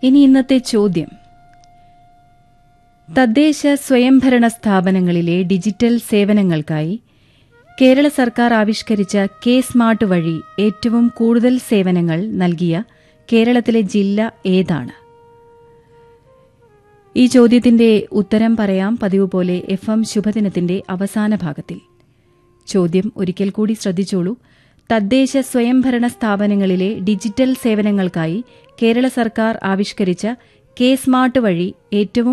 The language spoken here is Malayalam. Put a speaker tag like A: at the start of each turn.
A: ഇനി ഇന്നത്തെ ചോദ്യം തദ്ദേശ സ്വയംഭരണ സ്ഥാപനങ്ങളിലെ ഡിജിറ്റൽ സേവനങ്ങൾക്കായി കേരള സർക്കാർ ആവിഷ്കരിച്ച കെ സ്മാർട്ട് വഴി ഏറ്റവും കൂടുതൽ സേവനങ്ങൾ നൽകിയ കേരളത്തിലെ ജില്ല ഏതാണ് ഈ ചോദ്യത്തിന്റെ ഉത്തരം പറയാം പതിവ് പോലെ എഫ് എം ശുഭദിനത്തിന്റെ അവസാന ഭാഗത്തിൽ ചോദ്യം ഒരിക്കൽ കൂടി ശ്രദ്ധിച്ചോളൂ തദ്ദേശ സ്വയംഭരണ സ്ഥാപനങ്ങളിലെ ഡിജിറ്റൽ സേവനങ്ങൾക്കായി കേരള സർക്കാർ ആവിഷ്കരിച്ച കെ സ്മാർട്ട് വഴി ഏറ്റവും